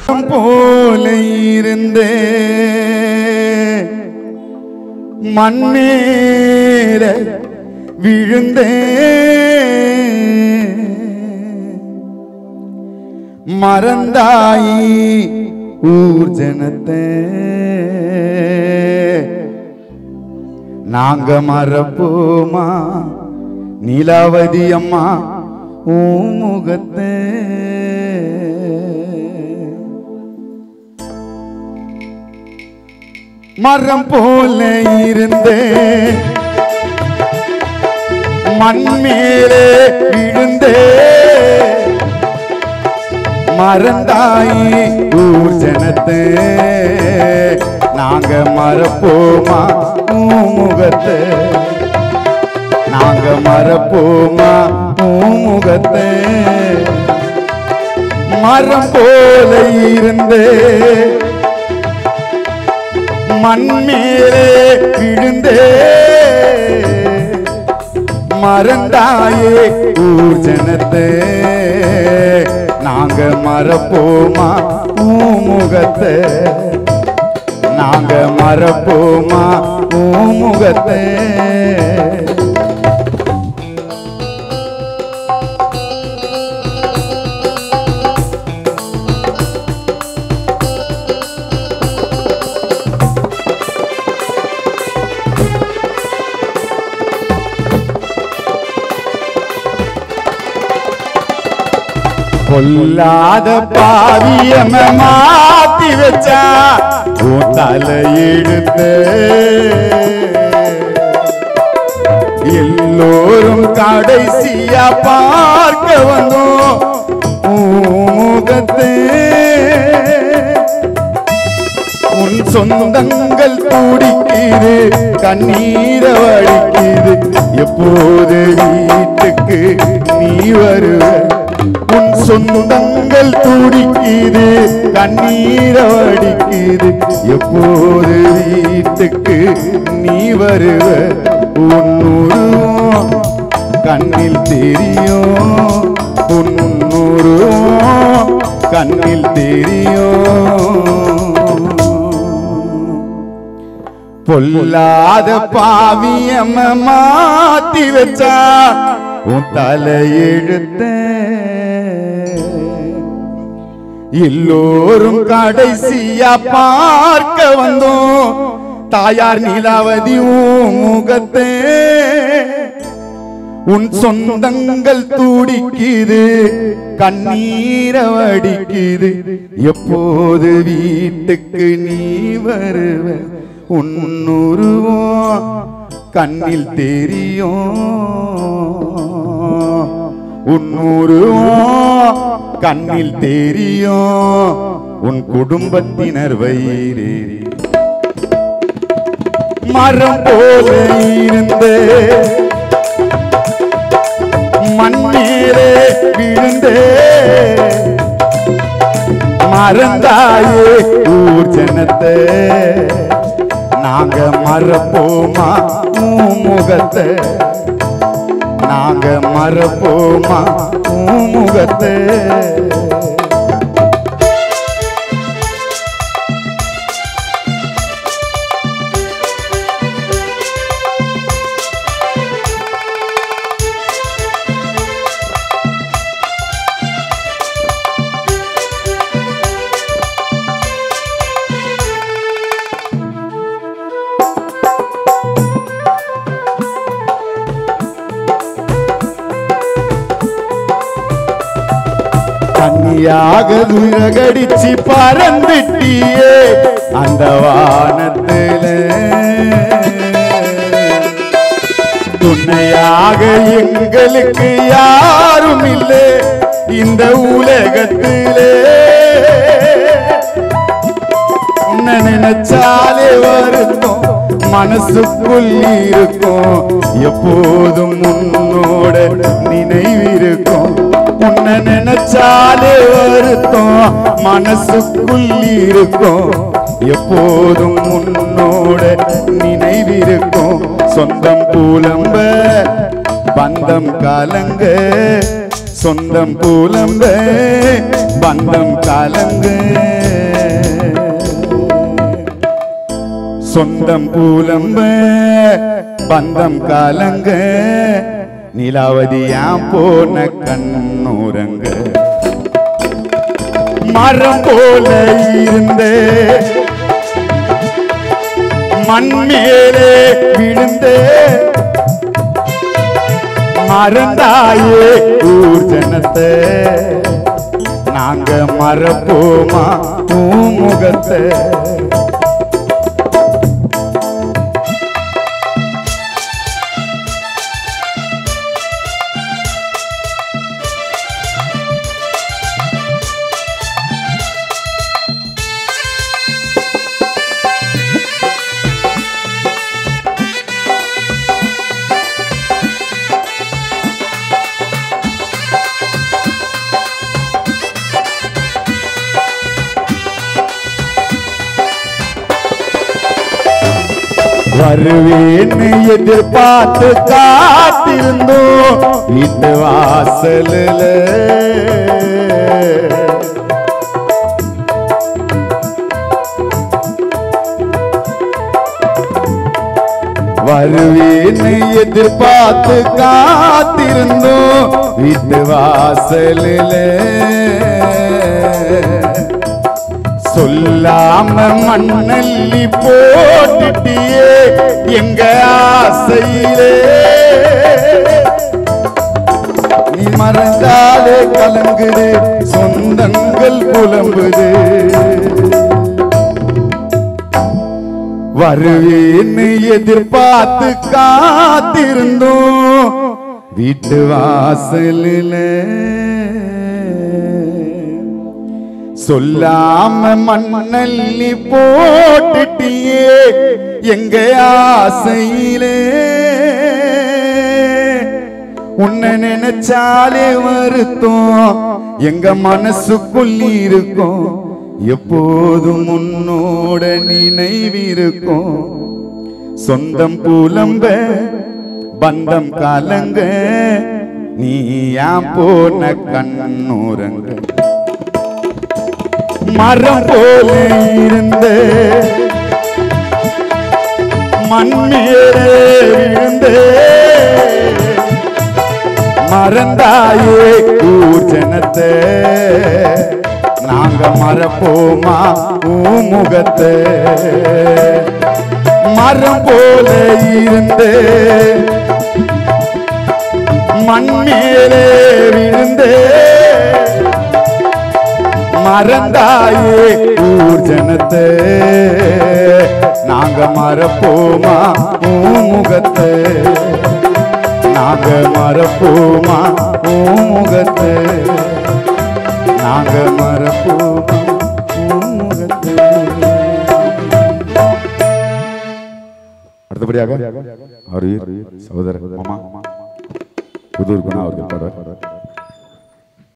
மரம் போல இருந்தே மண்ணேற விழுந்தே மறந்தாயி ஊர் ஜனத்தை நாங்க மறப்போமா நீலாவதி அம்மா உன் முகத்தை மரம் போல இருந்தே மண் மேலே விழுந்தே மறந்தாயி ஊர் ஜனத்தை நாங்க மறப்போமா உன் முகத்தை நாங்க மறப்போமா உன் முகத்தை மரம் போல இருந்தே மண் மேலே விழுந்தே மறந்தாயே ஊர் ஜனத்தை நாங்க மறப்போமா உன் முகத்தை நாங்க மறப்போமா உன் முகத்தை பொல்லாத பாவியம மாத்தி வச்சா உன் தலையெழுத்து எல்லோரும் கடைசியா பார்க்க வந்தோம் உன் முகத்தை உன் சொந்தங்கள் துடிக்குது கண்ணீர வடிக்குது எப்போது வீட்டுக்கு நீ வருவ உன் சொந்தங்கள் துடிக்குது கண்ணீர வடிக்குது எப்போது வீட்டுக்கு நீ வருவ உன் உருவம் கண்ணில் தெரியும் உன் உருவம் கண்ணில் தெரியும் பொல்லாத பாவியம்ம மாத்தி வச்சா உன் தலையெழுத்த எல்லோரும் கடைசியா பார்க்க வந்தோம் தாயார் நீலாவதி உன் முகத்தை உன் சொந்தங்கள் துடிக்குது கண்ணீர வடிக்குது எப்போது வீட்டுக்கு நீ வருவ உன் உருவம் கண்ணில் தெரியும் உன் உருவம் கண்ணில் தெரியும் உன் குடும்பத்தினர் வயிறேறி மரம் போல இருந்து மண்ணீரே விழுந்தே மறந்தாயே ஊர் ஜனத்தை நாங்க மறப்போமா உன் முகத்தை நாங்க மறப்போமா உன் முகத்தை கன்னியாக துரகடிச்சு பறந்துட்டியே அந்த வானத்துல துணையாக எங்களுக்கு யாரும் இல்லை இந்த உலகத்திலே உன்னை நினைச்சாலே வருத்தம் மனசுக்குள் இருக்கும் எப்போதும் உன்னோட நினைவிருக்கும் உன்னை நினைச்சாலே வருத்தம் மனசுக்குள் இருக்கும் எப்போதும் உன்னோட நினைவிருக்கும் சொந்தம் புலம்ப பந்தம் கலங்க சொந்தம் புலம்ப பந்தம் கலங்க சொந்தம் பூலம்ப பந்தம் கலங்க நிலாவதியா போன கண்ணூரங்க மரம் போல இருந்த மண் மேலே விழுந்த மறந்தாயே ஊர் ஜனத்தை நாங்க மறப்போமா உன் முகத்தை வருவேன்னு எதிர்பார்த்து காத்திருந்தோம் வீட்டு வாசலில் வருவேன்னு எதிர்பார்த்து காத்திருந்தோம் வீட்டு வாசலில் சொல்லாம மண்ணல்லி போட்டுட்டியே எங்க ஆசையிலே நீ மறந்தாலே கலங்குது சொந்தங்கள் புலம்புது வருவேன்னு எதிர்பார்த்து காத்திருந்தோம் வீட்டு வாசலில் சொல்லாம மண்ணல்லி போட்டுட்டியே எங்க ஆசையிலே உன்னை நினைச்சாலே வருத்தம் எங்க மனசுக்குள் இருக்கும் எப்போதும் உன்னோட நினைவிருக்கும் சொந்தம் புலம்ப பந்தம் கலங்க நீ ஏன் போன கண்ணூரங்க மரம் போல இருந்த மண் மேலே விழுந்த மறந்தாயே ஊர் ஜனத்தை நாங்க மறப்போமா உன் முகத்தை மரம் போல இருந்த மண் மேலே விழுந்தே மறந்தாயே ஊர் ஜனத்தை நாங்க மறப்போமா உன் முகத்தை நாங்க மறப்போமா உன் முகத்தை நாங்க மறப்போமா உன் முகத்தை அடுத்தபடியாக அவர் சகோதரர் மாமா புதூர் குணா அவர்கள் பாடுவார்